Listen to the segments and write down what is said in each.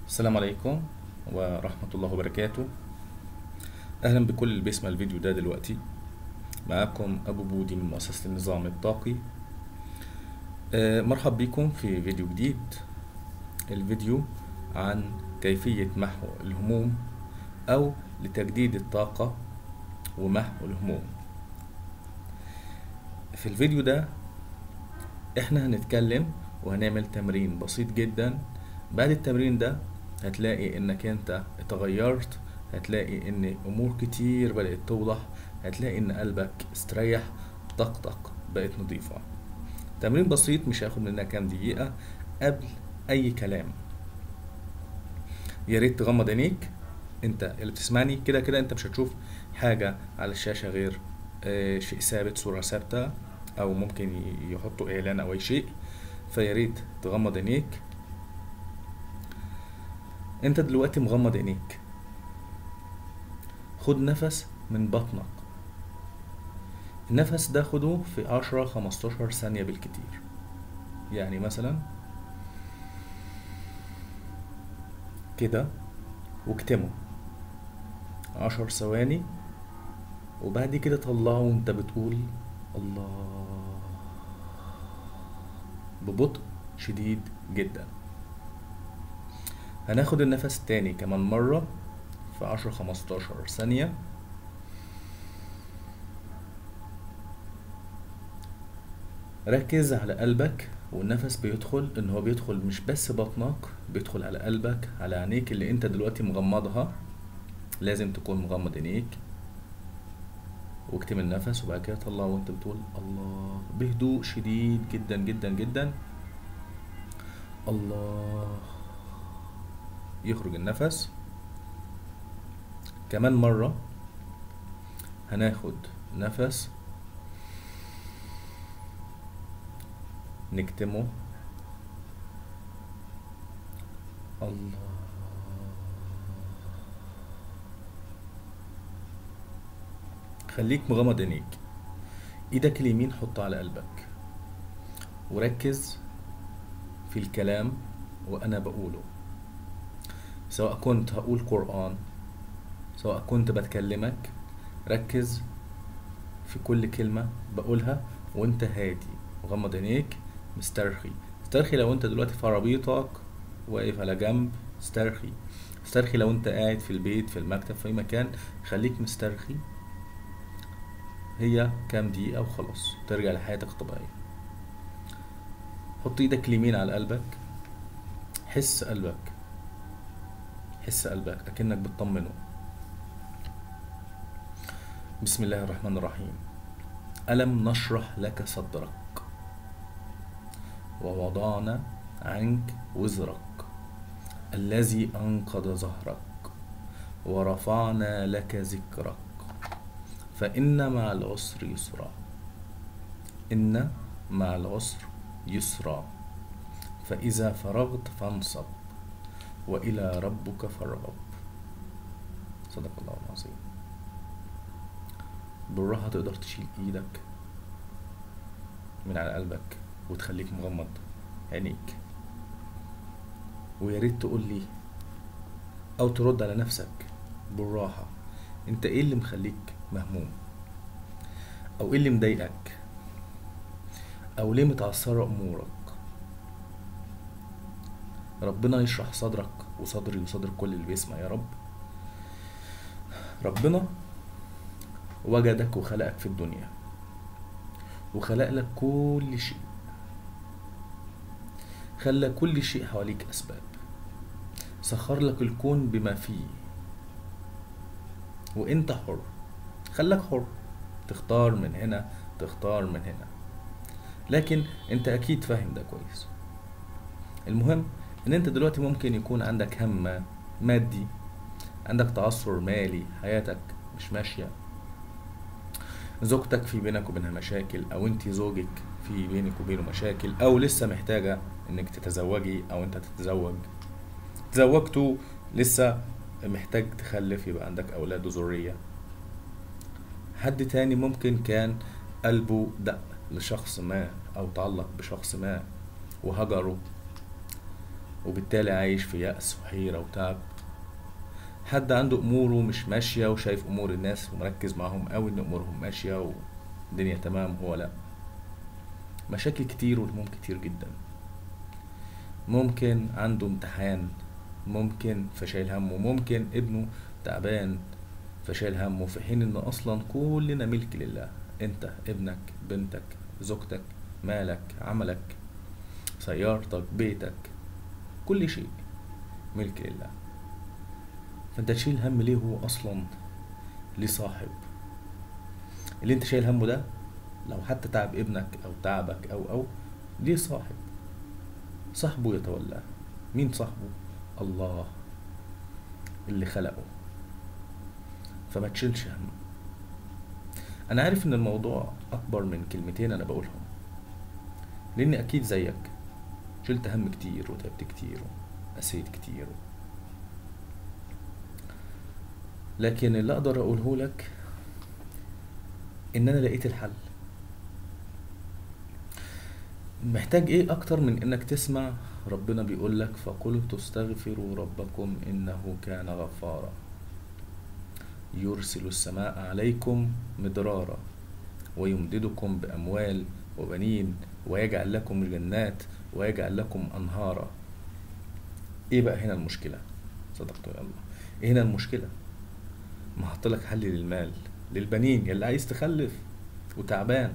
السلام عليكم ورحمة الله وبركاته أهلا بكل اللي بيسمع الفيديو ده دلوقتي معاكم أبو بودي من مؤسسة النظام الطاقي آه، مرحب بكم في فيديو جديد الفيديو عن كيفية محو الهموم أو لتجديد الطاقة ومحو الهموم في الفيديو ده احنا هنتكلم وهنعمل تمرين بسيط جدا بعد التمرين ده هتلاقي انك انت اتغيرت هتلاقي ان امور كتير بدأت توضح هتلاقي ان قلبك استريح طاقتك بقت نظيفة تمرين بسيط مش هياخد مننا كام دقيقة قبل اي كلام يا ريت تغمض عينيك انت اللي بتسمعني كده كده انت مش هتشوف حاجة على الشاشة غير آه، شيء ثابت صورة ثابتة او ممكن ي- يحطوا اعلان او اي شيء فيا ريت تغمض عينيك انت دلوقتي مغمض عينيك خد نفس من بطنك النفس ده خده في عشرة خمستاشر ثانية بالكتير يعني مثلا كده واكتمه عشر ثواني وبعد كده طلعه وانت بتقول الله ببطء شديد جدا هناخد النفس تاني كمان مرة في عشرة خمستاشر ثانية ركز على قلبك والنفس بيدخل ان هو بيدخل مش بس بطنك بيدخل على قلبك على عينيك اللي انت دلوقتي مغمضها لازم تكون مغمض عينيك واكتم النفس وبعد كده طلعه وانت بتقول الله بهدوء شديد جدا جدا جدا الله يخرج النفس كمان مرة هناخد نفس نكتمه الله خليك مغمض عينيك ايدك اليمين حطها على قلبك وركز في الكلام وانا بقوله سواء كنت هقول قرآن سواء كنت بتكلمك ركز في كل كلمة بقولها وانت هادي مغمض عينيك مسترخي استرخي لو انت دلوقتي في عربيتك واقف على جنب استرخي استرخي لو انت قاعد في البيت في المكتب في اي مكان خليك مسترخي هي كام دقيقة وخلاص ترجع لحياتك الطبيعية حط ايدك اليمين على قلبك حس قلبك حس قلبك أكنك بتطمنه بسم الله الرحمن الرحيم ألم نشرح لك صدرك ووضعنا عنك وزرك الذي أنقض ظهرك ورفعنا لك ذكرك فإن مع العسر يسرا إن مع العسر يسرا فإذا فرغت فانصب وإلى ربك فارغب صدق الله العظيم بالراحة تقدر تشيل ايدك من على قلبك وتخليك مغمض عينيك ويا ريت تقول لي او ترد على نفسك بالراحة انت ايه اللي مخليك مهموم او ايه اللي مضايقك او ليه متعثرة امورك ربنا يشرح صدرك وصدري وصدر كل اللي بيسمع يا رب ربنا وجدك وخلقك في الدنيا وخلق لك كل شيء خلى كل شيء حواليك أسباب سخر لك الكون بما فيه وانت حر خلك حر تختار من هنا تختار من هنا لكن انت اكيد فاهم ده كويس المهم ان انت دلوقتي ممكن يكون عندك هم مادي عندك تعثر مالي حياتك مش ماشية زوجتك في بينك وبينها مشاكل او انت زوجك في بينك وبينه مشاكل او لسه محتاجة انك تتزوجي او انت تتزوج تزوجتوا لسه محتاج تخلف يبقى عندك اولاد وذرية حد تاني ممكن كان قلبه دق لشخص ما او تعلق بشخص ما وهجره وبالتالي عايش في يأس وحيرة وتعب حد عنده اموره مش ماشية وشايف امور الناس ومركز معاهم قوي ان امورهم ماشية والدنيا تمام هو لا مشاكل كتير والهموم كتير جدا ممكن عنده امتحان ممكن فشايل همه ممكن ابنه تعبان فشايل همه في حين ان اصلا كلنا ملك لله انت ابنك بنتك زوجتك مالك عملك سيارتك بيتك كل شيء ملك لله فانت تشيل هم ليه هو اصلا ليه صاحب اللي انت شايل همه ده لو حتى تعب ابنك او تعبك او او ليه صاحب صاحبه يتولاه مين صاحبه الله اللي خلقه فما تشيلش هم انا عارف ان الموضوع اكبر من كلمتين انا بقولهم لاني اكيد زيك شلت هم كتير وتعبت كتير وقسيت كتير لكن اللي اقدر اقوله لك ان انا لقيت الحل محتاج ايه اكتر من انك تسمع ربنا بيقول لك فقلت استغفروا ربكم انه كان غفارا يرسل السماء عليكم مدرارا ويمددكم باموال وبنين ويجعل لكم جنات ويجعل لكم انهارا ايه بقى هنا المشكله صدقت يا الله ايه هنا المشكله ما لك حل للمال للبنين اللي عايز تخلف وتعبان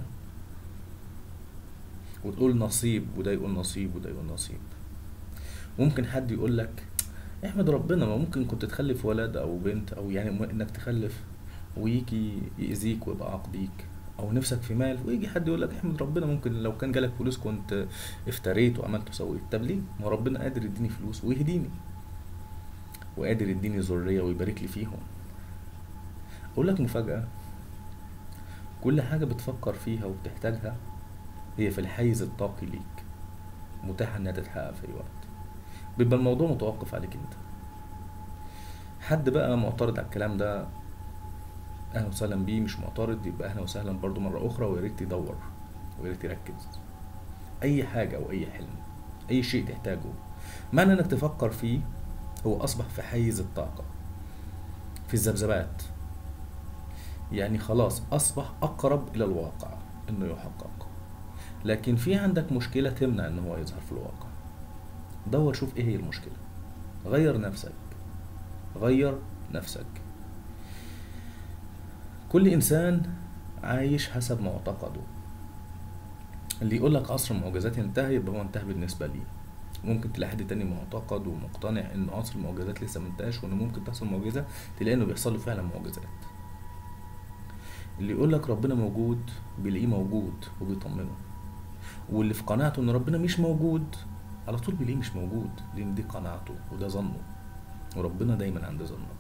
وتقول نصيب وده يقول نصيب وده يقول نصيب ممكن حد يقول لك احمد ربنا ما ممكن كنت تخلف ولد او بنت او يعني انك تخلف ويجي يأذيك ويبقى عقديك او نفسك في مال ويجي حد يقول لك احمد ربنا ممكن لو كان جالك فلوس كنت افتريت وعملت وسويت طب ليه ما ربنا قادر يديني فلوس ويهديني وقادر يديني ذريه ويبارك لي فيهم اقول لك مفاجاه كل حاجه بتفكر فيها وبتحتاجها هي في الحيز الطاقي ليك متاحه انها تتحقق في اي وقت بيبقى الموضوع متوقف عليك انت حد بقى معترض على الكلام ده اهلا وسهلا بيه مش معترض يبقى اهلا وسهلا برضو مره اخرى ويا ريت يدور ويا ريت يركز اي حاجه او اي حلم اي شيء تحتاجه معنى انك تفكر فيه هو اصبح في حيز الطاقه في الذبذبات يعني خلاص اصبح اقرب الى الواقع انه يحقق لكن في عندك مشكله تمنع ان هو يظهر في الواقع دور شوف ايه هي المشكله غير نفسك غير نفسك كل انسان عايش حسب معتقده اللي يقول لك عصر المعجزات ينتهي يبقى هو انتهى بالنسبه ليه ممكن تلاقي حد تاني معتقد ومقتنع ان عصر المعجزات لسه منتهاش وان ممكن تحصل معجزه تلاقي انه بيحصل له فعلا معجزات اللي يقول لك ربنا موجود بيلاقيه موجود وبيطمنه واللي في قناعته ان ربنا مش موجود على طول بيلاقيه مش موجود لان دي قناعته وده ظنه وربنا دايما عند ظنك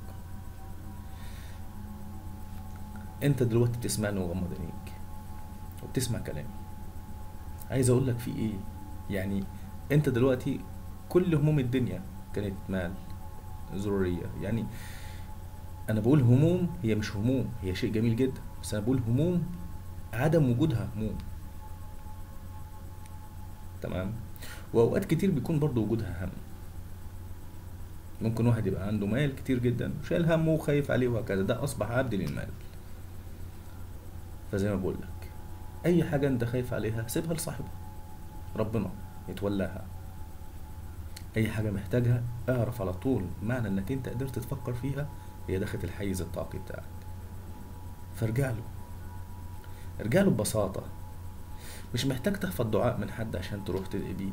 انت دلوقتي بتسمعني وغمض عينيك وبتسمع كلامي عايز اقول لك في ايه يعني انت دلوقتي كل هموم الدنيا كانت مال ضرورية يعني انا بقول هموم هي مش هموم هي شيء جميل جدا بس انا بقول هموم عدم وجودها هموم تمام واوقات كتير بيكون برضو وجودها هم ممكن واحد يبقى عنده مال كتير جدا وشايل همه وخايف عليه وهكذا ده اصبح عبد للمال فزي ما بقول لك اي حاجه انت خايف عليها سيبها لصاحبها ربنا يتولاها اي حاجه محتاجها اعرف على طول معنى انك انت قدرت تفكر فيها هي دخلت الحيز الطاقي بتاعك فارجع له ارجع له ببساطه مش محتاج تحفظ دعاء من حد عشان تروح تدعي بيه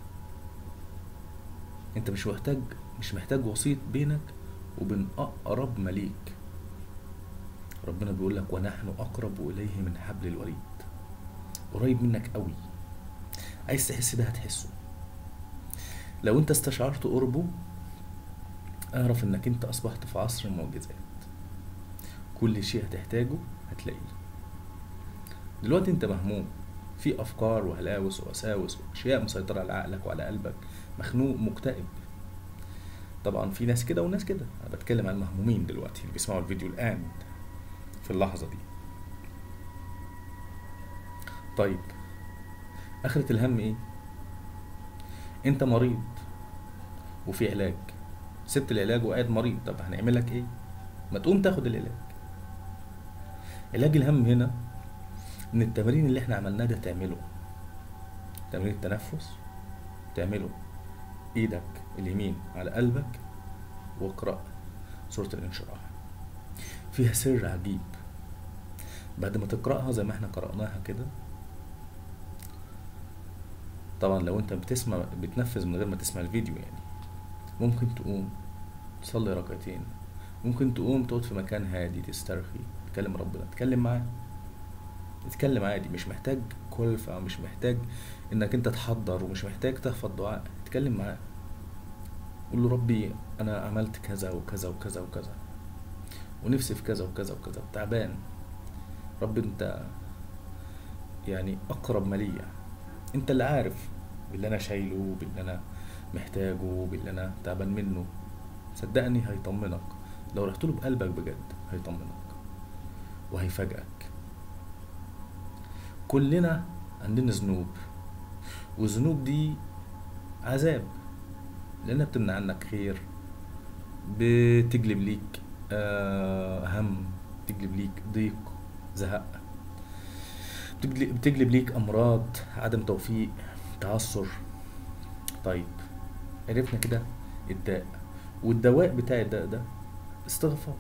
انت مش محتاج مش محتاج وسيط بينك وبين اقرب مليك ربنا بيقول لك ونحن اقرب اليه من حبل الوريد قريب منك قوي عايز تحس ده هتحسه لو انت استشعرت قربه اعرف انك انت اصبحت في عصر المعجزات كل شيء هتحتاجه هتلاقيه دلوقتي انت مهموم في افكار وهلاوس ووساوس واشياء مسيطره على عقلك وعلى قلبك مخنوق مكتئب طبعا في ناس كده وناس كده انا بتكلم عن المهمومين دلوقتي اللي بيسمعوا الفيديو الان في اللحظه دي طيب اخرة الهم ايه انت مريض وفي علاج سبت العلاج وقاعد مريض طب هنعمل لك ايه ما تقوم تاخد العلاج علاج الهم هنا ان التمرين اللي احنا عملناه ده تعمله تمرين التنفس تعمله ايدك اليمين على قلبك واقرأ سورة الانشراح فيها سر عجيب بعد ما تقرأها زي ما احنا قرأناها كده طبعا لو انت بتسمع بتنفذ من غير ما تسمع الفيديو يعني ممكن تقوم تصلي ركعتين ممكن تقوم تقعد في مكان هادي تسترخي تكلم ربنا تكلم معاه اتكلم عادي مش محتاج كلفة مش محتاج انك انت تحضر ومش محتاج تحفظ دعاء اتكلم معاه قول له ربي انا عملت كذا وكذا وكذا وكذا ونفسي في كذا وكذا وكذا تعبان رب انت يعني اقرب ما ليا انت اللي عارف باللي انا شايله باللي انا محتاجه باللي انا تعبان منه صدقني هيطمنك لو رحت له بقلبك بجد هيطمنك وهيفاجئك كلنا عندنا ذنوب والذنوب دي عذاب لانها بتمنع عنك خير بتجلب ليك آه، هم بتجلب ليك ضيق زهق بتجلب, بتجلب ليك امراض عدم توفيق تعثر طيب عرفنا كده الداء والدواء بتاع الداء ده استغفار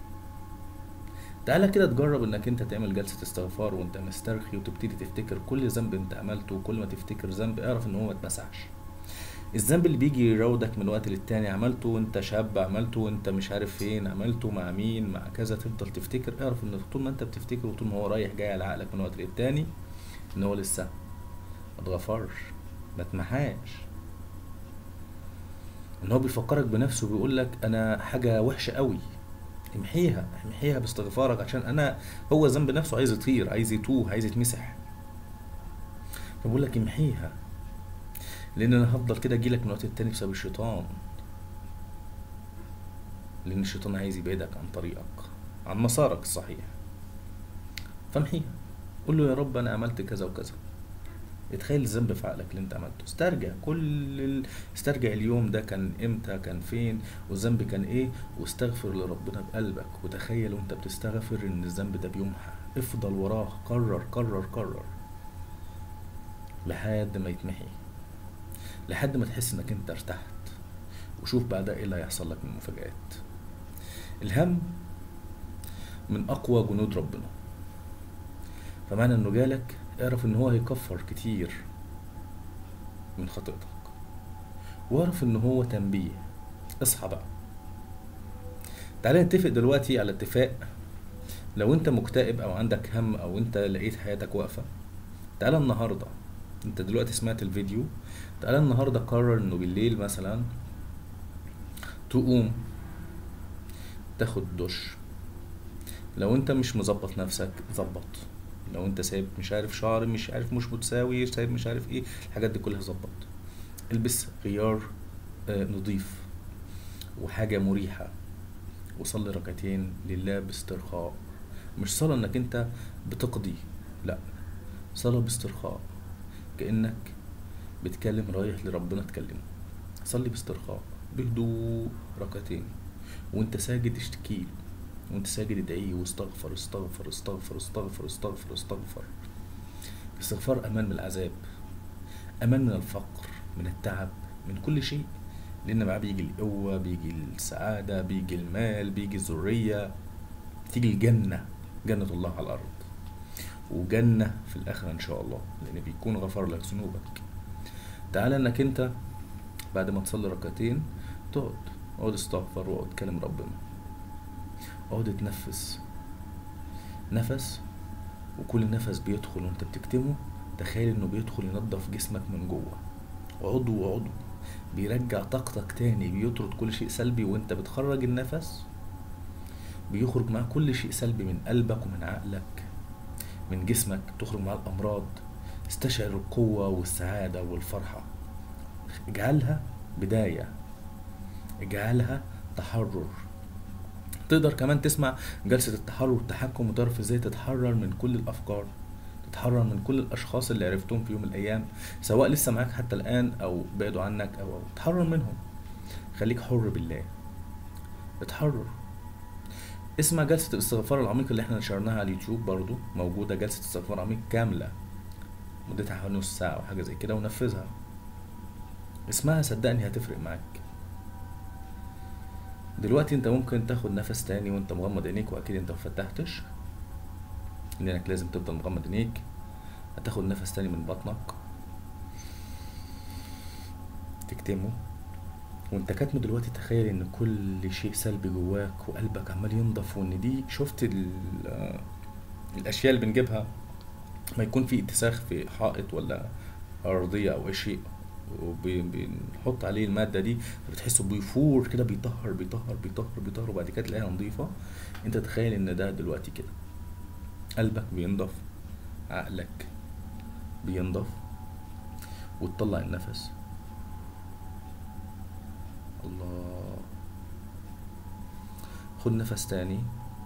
تعالى كده تجرب انك انت تعمل جلسة استغفار وانت مسترخي وتبتدي تفتكر كل ذنب انت عملته وكل ما تفتكر ذنب اعرف ان هو ما اتمسحش الذنب اللي بيجي يراودك من وقت للتاني عملته وانت شاب عملته وانت مش عارف فين عملته مع مين مع كذا تفضل تفتكر اعرف ان طول ما انت بتفتكر وطول ما هو رايح جاي على عقلك من وقت للتاني ان هو لسه ما اتغفرش ما اتمحاش ان هو بيفكرك بنفسه بيقول لك انا حاجه وحشه قوي امحيها امحيها باستغفارك عشان انا هو ذنب نفسه عايز يطير عايز يتوه عايز يتمسح فبقول لك امحيها لان انا هفضل كده اجيلك من وقت التاني بسبب الشيطان لان الشيطان عايز يبعدك عن طريقك عن مسارك الصحيح فامحيها قول له يا رب انا عملت كذا وكذا اتخيل الذنب في عقلك اللي انت عملته استرجع كل ال... استرجع اليوم ده كان امتى كان فين والذنب كان ايه واستغفر لربنا بقلبك وتخيل وانت بتستغفر ان الذنب ده بيمحى افضل وراه كرر كرر كرر لحد ما يتمحي لحد ما تحس انك انت ارتحت وشوف بعدها ايه اللي هيحصل لك من مفاجآت الهم من اقوى جنود ربنا فمعنى انه جالك اعرف ان هو هيكفر كتير من خطيئتك واعرف ان هو تنبيه اصحى بقى تعالى نتفق دلوقتي على اتفاق لو انت مكتئب او عندك هم او انت لقيت حياتك واقفة تعالى النهاردة انت دلوقتي سمعت الفيديو تعالى النهاردة قرر انه بالليل مثلا تقوم تاخد دش لو انت مش مظبط نفسك ظبط لو انت سايب مش عارف شعر مش عارف مش متساوي سايب مش عارف ايه الحاجات دي كلها ظبط البس غيار آه نظيف وحاجة مريحة وصلي ركعتين لله باسترخاء مش صلاة انك انت بتقضي لا صلاة باسترخاء كأنك بتكلم رايح لربنا تكلمه صلي باسترخاء بهدوء ركعتين وانت ساجد اشتكيله وانت ساجد ادعيه واستغفر استغفر استغفر استغفر استغفر استغفر الاستغفار امان من العذاب امان من الفقر من التعب من كل شيء لان معاه بيجي القوه بيجي السعاده بيجي المال بيجي الذريه تيجي الجنه جنه الله على الارض وجنه في الاخره ان شاء الله لان بيكون غفر لك ذنوبك تعالى انك انت بعد ما تصلي ركعتين تقعد اقعد استغفر واقعد كلم ربنا اقعد اتنفس نفس وكل نفس بيدخل وانت بتكتمه تخيل انه بيدخل ينظف جسمك من جوه عضو عضو بيرجع طاقتك تاني بيطرد كل شيء سلبي وانت بتخرج النفس بيخرج معاه كل شيء سلبي من قلبك ومن عقلك من جسمك تخرج معاه الامراض استشعر القوة والسعادة والفرحة اجعلها بداية اجعلها تحرر تقدر كمان تسمع جلسة التحرر والتحكم وتعرف ازاي تتحرر من كل الافكار تتحرر من كل الاشخاص اللي عرفتهم في يوم من الايام سواء لسه معاك حتى الان او بعدوا عنك او, أو تحرر منهم خليك حر بالله اتحرر اسمع جلسة الاستغفار العميق اللي احنا نشرناها على اليوتيوب برضو موجودة جلسة استغفار عميق كاملة مدتها حوالي نص ساعة أو حاجة زي كده ونفذها اسمها صدقني هتفرق معاك دلوقتي انت ممكن تاخد نفس تاني وانت مغمض عينيك واكيد انت مفتحتش لانك لازم تفضل مغمض عينيك هتاخد نفس تاني من بطنك تكتمه وانت كاتمه دلوقتي تخيل ان كل شيء سلبي جواك وقلبك عمال ينضف وان دي شفت ال- آه، الاشياء اللي بنجيبها ما يكون في اتساخ في حائط ولا ارضيه او اي شيء وبنحط عليه الماده دي فبتحسه بيفور كده بيطهر بيطهر بيطهر بيطهر وبعد كده تلاقيها نظيفه انت تخيل ان ده دلوقتي كده قلبك بينضف عقلك بينضف وتطلع النفس الله خد نفس تاني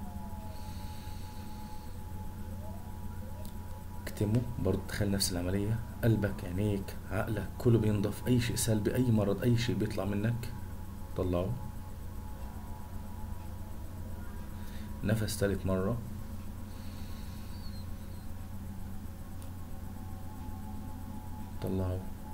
اكتمه برضه تخيل نفس العملية قلبك عينيك عقلك كله بينضف أي شيء سلبي أي مرض أي شيء بيطلع منك طلعه نفس تالت مرة طلعه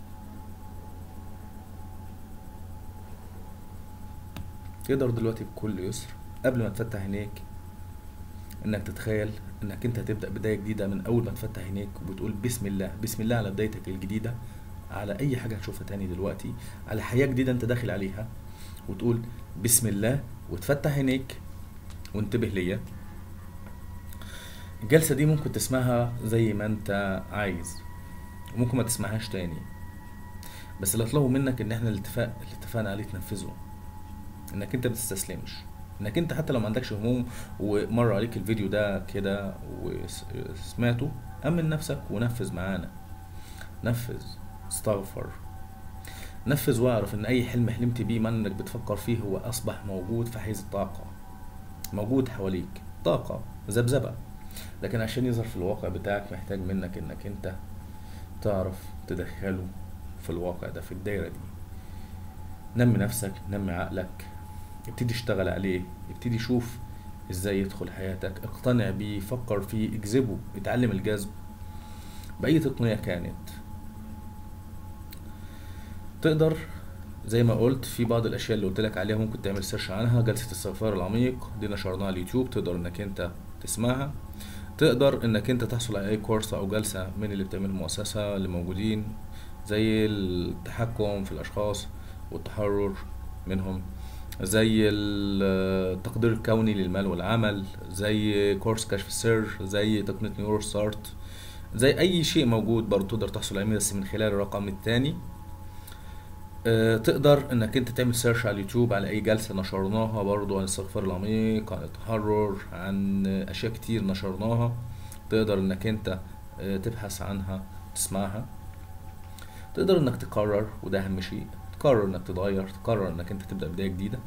تقدر دلوقتي بكل يسر قبل ما تفتح عينيك انك تتخيل انك انت هتبدا بدايه جديده من اول ما تفتح عينيك وبتقول بسم الله بسم الله على بدايتك الجديده على اي حاجه هتشوفها تاني دلوقتي على حياه جديده انت داخل عليها وتقول بسم الله وتفتح عينيك وانتبه ليا الجلسه دي ممكن تسمعها زي ما انت عايز وممكن ما تسمعهاش تاني بس اللي اطلبه منك ان احنا الاتفاق اللي اتفقنا عليه تنفذه انك انت بتستسلمش انك انت حتى لو ما عندكش هموم ومر عليك الفيديو ده كده وسمعته امن نفسك ونفذ معانا نفذ استغفر نفذ واعرف ان اي حلم حلمت بيه ما انك بتفكر فيه هو اصبح موجود في حيز الطاقة موجود حواليك طاقة ذبذبة لكن عشان يظهر في الواقع بتاعك محتاج منك انك انت تعرف تدخله في الواقع ده في الدايرة دي نمي نفسك نمي عقلك ابتدي اشتغل عليه ابتدي شوف ازاي يدخل حياتك اقتنع بيه فكر فيه اجذبه اتعلم الجذب بأي تقنية كانت تقدر زي ما قلت في بعض الاشياء اللي قلت لك عليها ممكن تعمل سيرش عنها جلسة الصفار العميق دي نشرناها على اليوتيوب تقدر انك انت تسمعها تقدر انك انت تحصل على اي كورس او جلسة من اللي بتعمل المؤسسة اللي موجودين زي التحكم في الاشخاص والتحرر منهم زي التقدير الكوني للمال والعمل زي كورس كشف السر زي تقنية نيورو ستارت زي اي شيء موجود برضه تقدر تحصل عليه بس من خلال الرقم التاني آه، تقدر انك انت تعمل سيرش على اليوتيوب على اي جلسة نشرناها برضو عن الاستغفار العميق عن التحرر عن اشياء كتير نشرناها تقدر انك انت آه، تبحث عنها تسمعها تقدر انك تقرر وده اهم شيء تقرر انك تتغير تقرر انك انت تبدأ بداية جديدة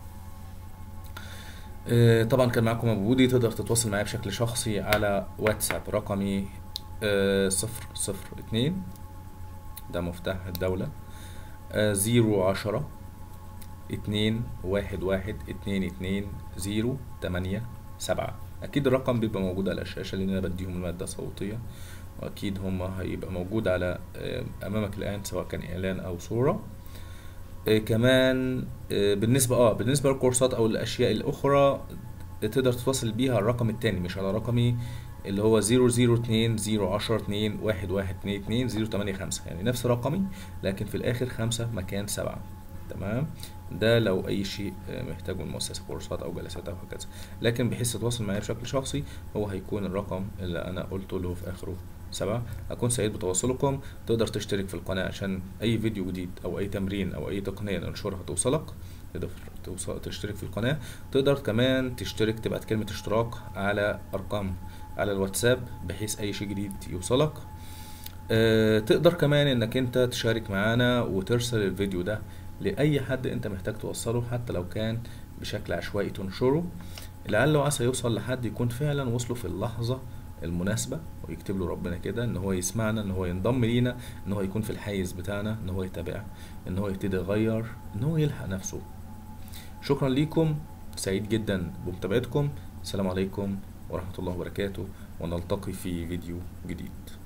آه، طبعا كان معاكم ابو بودي تقدر تتواصل معايا بشكل شخصي على واتساب رقمي آه، صفر صفر اتنين ده مفتاح الدولة آه، زيرو عشرة اتنين واحد واحد اتنين اتنين زيرو تمانية سبعة أكيد الرقم بيبقى موجود على الشاشة لأن أنا بديهم المادة صوتية وأكيد هما هيبقى موجود على آه، أمامك الآن سواء كان إعلان أو صورة آه، كمان آه، بالنسبة اه بالنسبة للكورسات أو الأشياء الأخرى تقدر تتواصل بيها على الرقم التاني مش على رقمي اللي هو زيرو زيرو اتنين زيرو عشرة اتنين واحد واحد اتنين اتنين زيرو تمانية خمسة يعني نفس رقمي لكن في الآخر خمسة مكان سبعة تمام ده لو أي شيء آه، محتاجه المؤسسة كورسات أو جلسات أو هكذا لكن بحيث تتواصل معايا بشكل شخصي هو هيكون الرقم اللي أنا قلته اللي هو في آخره سبعة أكون سعيد بتواصلكم تقدر تشترك في القناة عشان أي فيديو جديد أو أي تمرين أو أي تقنية ننشرها توصلك تقدر توصل تشترك في القناة تقدر كمان تشترك تبعت كلمة اشتراك على أرقام على الواتساب بحيث أي شيء جديد يوصلك آه، تقدر كمان انك انت تشارك معانا وترسل الفيديو ده لأي حد انت محتاج توصله حتى لو كان بشكل عشوائي تنشره لعل وعسى يوصل لحد يكون فعلا وصله في اللحظة المناسبة ويكتب له ربنا كده ان هو يسمعنا ان هو ينضم لينا ان هو يكون في الحيز بتاعنا ان هو يتابع ان هو يبتدي يغير ان هو يلحق نفسه شكرا ليكم سعيد جدا بمتابعتكم السلام عليكم ورحمة الله وبركاته ونلتقي في فيديو جديد